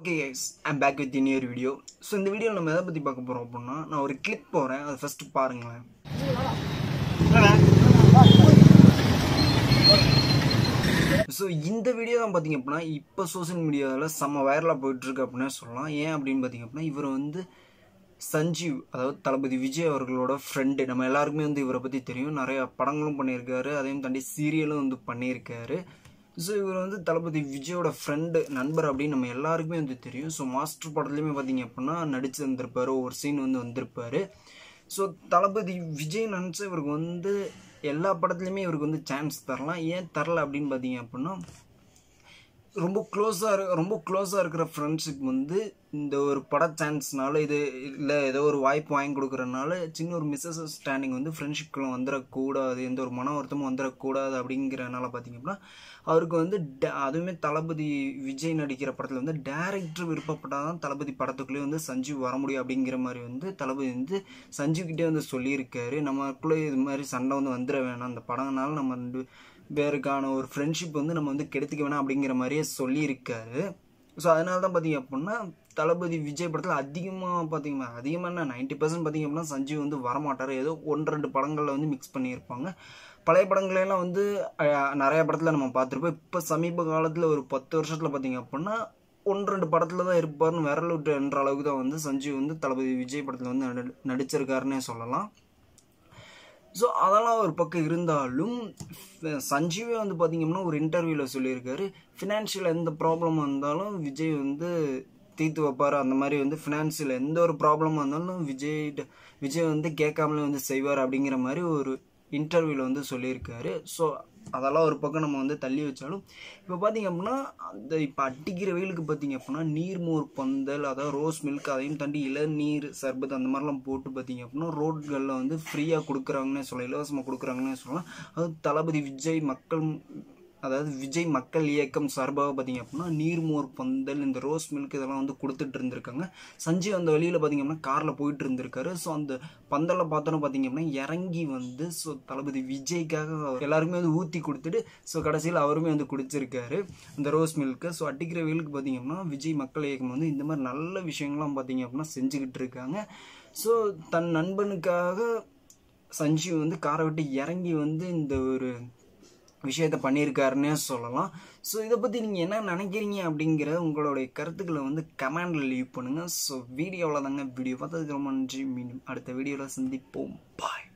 okay guys I'm back with another video so இந்த வீடியோவில் நம்ம எதை பற்றி பார்க்க போகிறோம் அப்படின்னா நான் ஒரு கிளிப் போகிறேன் அதை ஃபஸ்ட்டு பாருங்களேன் ஸோ இந்த வீடியோ தான் பார்த்தீங்க அப்படின்னா இப்போ சோஷியல் மீடியாவில் செம்ம வைரலாக போயிட்டுருக்கு அப்படின்னு சொல்லலாம் ஏன் அப்படின்னு பார்த்தீங்க அப்படின்னா இவர் வந்து சஞ்சீவ் அதாவது தளபதி விஜய் அவர்களோட ஃப்ரெண்டு நம்ம எல்லாருக்குமே வந்து இவரை பற்றி தெரியும் நிறைய படங்களும் பண்ணியிருக்காரு அதையும் தாண்டி சீரியலும் வந்து பண்ணியிருக்காரு ஸோ இவர் வந்து தளபதி விஜயோட ஃப்ரெண்டு நண்பர் அப்படின்னு நம்ம எல்லாருக்குமே வந்து தெரியும் ஸோ மாஸ்டர் படத்துலையுமே பார்த்தீங்க அப்படின்னா நடிச்சு வந்திருப்பாரு ஒரு சீன் வந்து வந்திருப்பாரு ஸோ தளபதி விஜய் நினச்ச இவருக்கு வந்து எல்லா படத்துலையுமே இவருக்கு வந்து சான்ஸ் தரலாம் ஏன் தரல அப்படின்னு பார்த்தீங்க அப்படின்னா ரொம்ப க்ளோஸாக இரு ரொம்ப க்ளோஸாக இருக்கிற ஃப்ரெண்ட்ஷிப் வந்து இந்த ஒரு பட சான்ஸ்னால இது இல்லை ஏதோ ஒரு வாய்ப்பு வாங்கி கொடுக்குறனால சின்ன ஒரு மிஸ் ஸ்டாண்டிங் வந்து ஃப்ரெண்ட்ஷிப்குள்ள வந்துடக்கூடாது எந்த ஒரு மன வருத்தமும் வந்துடக்கூடாது அப்படிங்கிறனால பார்த்தீங்க அப்படின்னா அவருக்கு வந்து டே- அதுவுமே தளபதி விஜய் நடிக்கிற படத்தில் வந்து டேரக்டர் விருப்பப்பட்டால் தான் தளபதி படத்துக்குள்ளேயே வந்து சஞ்சீவ் வர முடியும் அப்படிங்கிற மாதிரி வந்து தளபதி வந்து சஞ்சீவ் கிட்டே வந்து சொல்லியிருக்காரு நமக்குள்ளே இது மாதிரி சண்டை வந்து வந்துட வேணாம் அந்த படம்னால நம்ம வந்து வேறுக்கான ஒரு ஃப்ரெண்ட்ஷிப் வந்து நம்ம வந்து கெடுத்துக்க வேணாம் அப்படிங்கிற மாதிரியே சொல்லியிருக்காரு ஸோ அதனால தான் பார்த்தீங்க அப்படின்னா தளபதி விஜய் படத்தில் அதிகமாக பார்த்தீங்கன்னா அதிகமாக என்ன நைன்ட்டி பர்சன்ட் பார்த்தீங்க அப்படின்னா சஞ்சீவ் வந்து வரமாட்டார் ஏதோ ஒன்று ரெண்டு படங்களில் வந்து மிக்ஸ் பண்ணியிருப்பாங்க பழைய படங்களெல்லாம் வந்து அஹ், நிறைய படத்தில் நம்ம பார்த்துருப்போம் இப்போ சமீப காலத்தில் ஒரு பத்து வருஷத்தில் பார்த்தீங்க அப்படின்னா ஒன்று ரெண்டு படத்தில் தான் இருப்பார்னு விரல் விட்டு என்ற அளவுக்கு தான் வந்து சஞ்சீவ் வந்து தளபதி விஜய் படத்தில் வந்து நடி- நடிச்சிருக்காருன்னே சொல்லலாம் ஸோ அதெல்லாம் ஒரு பக்கம் இருந்தாலும் ஃப- சஞ்சீவே வந்து பார்த்தீங்கன்னா ஒரு இன்டர்வியூவில் சொல்லியிருக்காரு ஃபினான்ஷியல் எந்த ப்ராப்ளம் வந்தாலும் விஜய் வந்து தீர்த்து வைப்பார் அந்த மாதிரி வந்து ஃபினான்ஷியல் எந்த ஒரு ப்ராப்ளம் வந்தாலும் விஜய் விஜய் வந்து கேட்காமலே வந்து செய்வார் அப்படிங்கிற மாதிரி ஒரு இன்டர்வியூவில் வந்து சொல்லியிருக்காரு ஸோ அதெல்லாம் ஒரு பக்கம் நம்ம வந்து தள்ளி வச்சாலும் இப்போ பார்த்தீங்க அப்படின்னா அந்த இப்போ அடிக்கிற வெயிலுக்கு பார்த்தீங்க அப்படின்னா நீர்மோர் பந்தல் அதாவது ரோஸ் மில்க் அதையும் தாண்டி இளநீர் சர்பத் அந்த மாதிரிலாம் போட்டு பார்த்தீங்க அப்படின்னா ரோட்களில் வந்து ஃப்ரீயாக கொடுக்குறாங்கன்னே சொல்லலாம் இலவசமாக கொடுக்குறாங்கன்னே சொல்லலாம் அது தளபதி விஜய் மக்கள் அதாவது விஜய் மக்கள் இயக்கம் சார்பாக பார்த்தீங்க அப்படின்னா நீர்மோர் பந்தல் இந்த ரோஸ் மில்க் இதெல்லாம் வந்து கொடுத்துட்டு இருந்திருக்காங்க சஞ்சய் அந்த வழியில் பார்த்தீங்க அப்படின்னா காரில் போயிட்டு இருந்திருக்காரு ஸோ அந்த பந்தலில் பார்த்தோன்னு பார்த்தீங்க அப்படின்னா இறங்கி வந்து ஸோ தளபதி விஜய்க்காக எல்லாருமே வந்து ஊற்றி கொடுத்துட்டு ஸோ கடைசியில் அவருமே வந்து குடிச்சிருக்காரு அந்த ரோஸ் மில்க்கு ஸோ அடிக்கிற வெயிலுக்கு பார்த்தீங்க அப்படின்னா விஜய் மக்கள் இயக்கம் வந்து இந்த மாதிரி நல்ல விஷயங்கள்லாம் பார்த்தீங்க அப்படின்னா செஞ்சுக்கிட்டு இருக்காங்க ஸோ தன் நண்பனுக்காக சஞ்சீவ் வந்து காரை விட்டு இறங்கி வந்து இந்த ஒரு விஷயத்த பண்ணியிருக்காருன்னே சொல்லலாம் ஸோ இதை பற்றி நீங்கள் என்ன நினைக்கிறீங்க அப்படிங்கிற உங்களுடைய கருத்துக்களை வந்து கமெண்டில் லீவ் பண்ணுங்கள் ஸோ வீடியோவில் தாங்க வீடியோ பார்த்ததுக்கு ரொம்ப நன்றி மீண்டும் அடுத்த வீடியோவில் சந்திப்போம் பாய்